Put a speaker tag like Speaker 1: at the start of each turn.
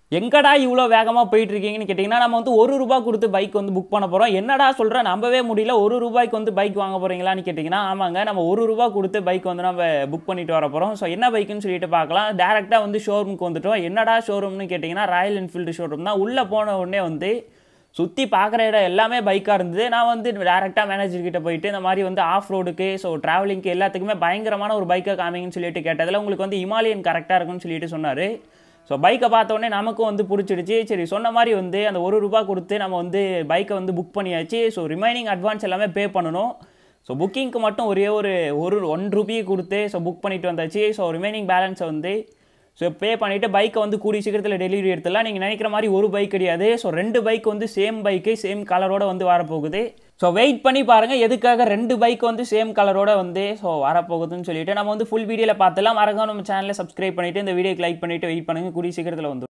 Speaker 1: எங்கடா இவ்வளோ வேகமாக போயிட்டு இருக்கீங்கன்னு கேட்டிங்கன்னா நம்ம வந்து ஒரு ரூபா கொடுத்து பைக் வந்து புக் பண்ண போகிறோம் என்னடா சொல்கிறேன் நம்பவே முடியல ஒரு ரூபாய்க்கு வந்து பைக் வாங்க போகிறீங்களான்னு கேட்டிங்கன்னா ஆமாங்க நம்ம ஒரு ரூபா கொடுத்து பைக் வந்து நம்ம புக் பண்ணிட்டு வர போகிறோம் ஸோ என்ன பைக்குன்னு சொல்லிட்டு பார்க்கலாம் டேரெக்டாக வந்து ஷோரூமுக்கு வந்துட்டோம் என்னடா ஷோரூம்னு கேட்டிங்கன்னா ராயல் என்ஃபீல்டு ஷோரூம் தான் உள்ளே போன உடனே வந்து சுற்றி பார்க்குற இடம் எல்லாமே பைக்காக இருந்தது நான் வந்து டேரெக்டாக மேனேஜர் கிட்ட போயிட்டு இந்த மாதிரி வந்து ஆஃப் ரோடுக்கு ஸோ ட்ராவலிங்க்கு எல்லாத்துக்குமே பயங்கரமான ஒரு பைக்கை காமிங்கன்னு சொல்லிட்டு கேட்டதில் உங்களுக்கு வந்து இமாலயன் கரெக்டாக இருக்கும்னு சொல்லிட்டு சொன்னார் ஸோ பைக்கை பார்த்த உடனே நமக்கும் வந்து பிடிச்சிடுச்சு சரி சொன்ன மாதிரி வந்து அந்த ஒரு ரூபா கொடுத்து நம்ம வந்து பைக்கை வந்து புக் பண்ணியாச்சு ஸோ ரிமைனிங் அட்வான்ஸ் எல்லாமே பே பண்ணணும் ஸோ புக்கிங்க்கு மட்டும் ஒரே ஒரு ஒரு ஒன் ருபியை கொடுத்து ஸோ புக் பண்ணிட்டு வந்தாச்சு ஸோ ரிமைனிங் பேலன்ஸை வந்து ஸோ பே பண்ணிவிட்டு பைக்கை வந்து கூடிய சீக்கிரத்தில் டெலிவரி எடுத்துடலாம் நீங்கள் நினைக்கிற மாதிரி ஒரு பைக் கிடையாது ஸோ ரெண்டு பைக் வந்து சேம் பைக்கு சேம் கலரோட வந்து வரப்போகுது ஸோ வெயிட் பண்ணி பாருங்கள் எதுக்காக ரெண்டு பைக் வந்து சேம் கலரோட வந்து ஸோ வரப்போகுதுன்னு சொல்லிட்டு நம்ம வந்து ஃபுல் வீடியோவில் பார்த்துலாம் மறக்காம நம்ம சேனலை சப்ஸ்கிரைப் பண்ணிவிட்டு இந்த வீடியோக்கு லைக் பண்ணிவிட்டு வெயிட் பண்ணுங்கள் கூடிய சீக்கிரத்தில் வந்து